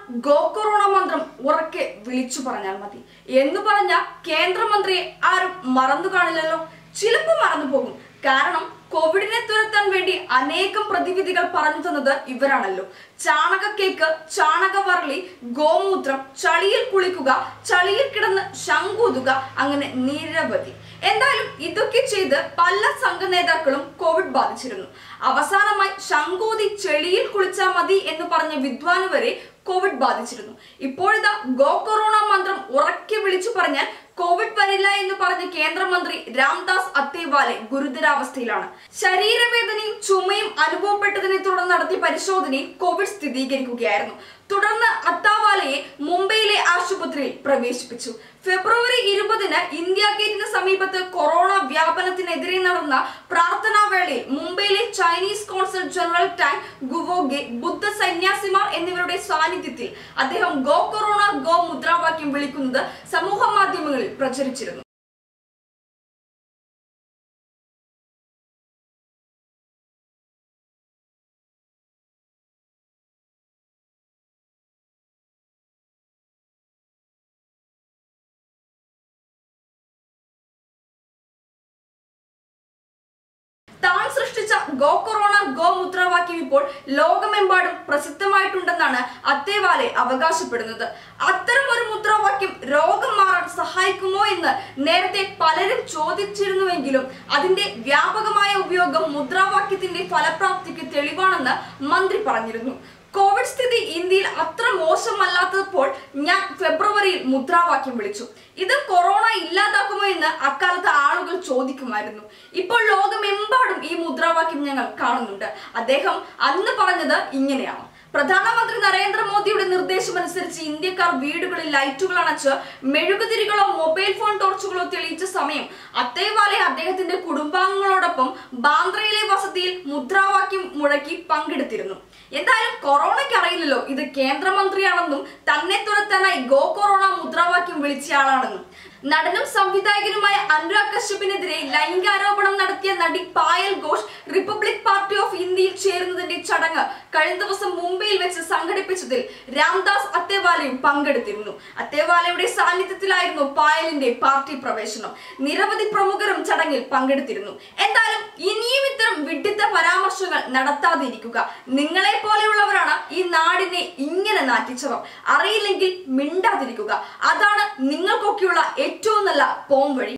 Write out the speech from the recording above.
go corona മന്ത്രം ഉറക്കെ വിളിച്ചു പറഞ്ഞാൽ മതി എന്ന് പറഞ്ഞ കേന്ദ്രമന്ത്രിയെ ആരും മറന്നു കാണില്ലല്ലോ ചിലപ്പോൾ മറന്നു പോകും കാരണം കോവിഡിനെ തുരത്താൻ വേണ്ടി അനേകം പ്രതിവിധികൾ പറഞ്ഞു തന്നത് ഇവരാണല്ലോ ചാണകക്കേക്ക് ചാണകവറളി ഗോമൂത്രം ചളിയിൽ കുളിക്കുക ചളിയിൽ കിടന്ന് ശങ്കൂതുക അങ്ങനെ നിരവധി എന്തായാലും ഇതൊക്കെ ചെയ്ത് പല സംഘ നേതാക്കളും കോവിഡ് ബാധിച്ചിരുന്നു അവസാനമായി ശങ്കൂതി ചെളിയിൽ കുളിച്ചാൽ മതി എന്ന് പറഞ്ഞ വിദ്വാന് വരെ കോവിഡ് ബാധിച്ചിരുന്നു ഇപ്പോഴിതാ ഗോ കൊറോണ മന്ത്രം ഉറക്കെ വിളിച്ചു പറഞ്ഞാൽ കോവിഡ് വരില്ല എന്ന് പറഞ്ഞ കേന്ദ്രമന്ത്രി രാംദാസ് അത്തേവാലെ ഗുരുതരാവസ്ഥയിലാണ് ശരീരവേദനയും ചുമയും അനുഭവപ്പെട്ടതിനെ തുടർന്ന് നടത്തിയ പരിശോധനയിൽ കോവിഡ് സ്ഥിരീകരിക്കുകയായിരുന്നു തുടർന്ന് അത്താവാലയെ മുംബൈയിലെ ആശുപത്രിയിൽ പ്രവേശിപ്പിച്ചു ഫെബ്രുവരി ഇരുപതിന് ഇന്ത്യ ഗേറ്റിന് സമീപത്ത് കൊറോണ വ്യാപനത്തിനെതിരെ നടന്ന പ്രാർത്ഥനാ വേളയിൽ മുംബൈയിലെ Chinese consul general Tang Guoge Buddha സന്യാസിമാർ എന്നിവരുടെ സാന്നിധ്യത്തിൽ അദ്ദേഹം ഗോ കൊറോണ ഗോ മുദ്രാവാക്യം വിളിക്കുന്നത് സമൂഹ മാധ്യമങ്ങളിൽ പ്രചരിച്ചിരുന്നു താൻ സൃഷ്ടിച്ച ഗോ കൊറോണ ഗോ മുദ്രാവാക്യം ഇപ്പോൾ ലോകമെമ്പാടും പ്രസിദ്ധമായിട്ടുണ്ടെന്നാണ് അത്തേവാലെ അവകാശപ്പെടുന്നത് അത്തരം ഒരു മുദ്രാവാക്യം രോഗം മാറാൻ സഹായിക്കുമോ എന്ന് നേരത്തെ പലരും ചോദിച്ചിരുന്നുവെങ്കിലും അതിന്റെ വ്യാപകമായ ഉപയോഗം മുദ്രാവാക്യത്തിന്റെ ഫലപ്രാപ്തിക്ക് തെളിവാണെന്ന് മന്ത്രി പറഞ്ഞിരുന്നു കോവിഡ് സ്ഥിതി ഇന്ത്യയിൽ അത്ര മോശമല്ലാത്തപ്പോൾ ഞാൻ ഫെബ്രുവരിയിൽ മുദ്രാവാക്യം വിളിച്ചു ഇത് കൊറോണ ഇല്ലാതാക്കുമോ എന്ന് അക്കാലത്ത് ആളുകൾ ചോദിക്കുമായിരുന്നു ഇപ്പോൾ ലോകമെമ്പാടും ഈ മുദ്രാവാക്യം ഞങ്ങൾ കാണുന്നുണ്ട് അദ്ദേഹം അന്ന് പറഞ്ഞത് ഇങ്ങനെയാണ് പ്രധാനമന്ത്രി നരേന്ദ്രമോദിയുടെ നിർദ്ദേശമനുസരിച്ച് ഇന്ത്യക്കാർ വീടുകളിൽ ലൈറ്റുകൾ അണച്ച് മെഴുകുതിരികളോ മൊബൈൽ ഫോൺ ടോർച്ചുകളോ തെളിയിച്ച സമയം അത്തേവാലെ അദ്ദേഹത്തിന്റെ കുടുംബാംഗങ്ങളോടൊപ്പം ബാന്ദ്രയിലെ വസതിയിൽ മുദ്രാവാക്യം മുഴക്കി പങ്കെടുത്തിരുന്നു എന്തായാലും കൊറോണയ്ക്ക് അറിയില്ലല്ലോ ഇത് കേന്ദ്രമന്ത്രിയാണെന്നും തന്നെ തുരത്താനായി ഗോ കൊറോണ മുദ്രാവാക്യം വിളിച്ചയാളാണെന്നും നടനും സംവിധായകനുമായ അനുരാഗ് കശ്യപിനെതിരെ ലൈംഗികാരോപണം നടത്തിയ നടി Payal Ghosh Republic Party of ഇന്ത്യയിൽ ചേരുന്നതിന്റെ ചടങ്ങ് കഴിഞ്ഞ ദിവസം മുംബൈയിൽ വെച്ച് സംഘടിപ്പിച്ചതിൽ രാംദാസ് അത്തേവാലയും പങ്കെടുത്തിരുന്നു അത്തേവാലയുടെ സാന്നിധ്യത്തിലായിരുന്നു പായലിന്റെ പാർട്ടി പ്രവേശനം നിരവധി പ്രമുഖരും ചടങ്ങിൽ പങ്കെടുത്തിരുന്നു എന്തായാലും ഇനിയും ഇത്തരം വിഡിത്ത പരാമർശങ്ങൾ നടത്താതിരിക്കുക നിങ്ങളെ പോലെയുള്ളവരാണ് ഈ നാടിനെ ഇങ്ങനെ നാറ്റിച്ചവർ അറിയില്ലെങ്കിൽ മിണ്ടാതിരിക്കുക അതാണ് നിങ്ങൾക്കൊക്കെയുള്ള ഏറ്റവും നല്ല പോം വഴി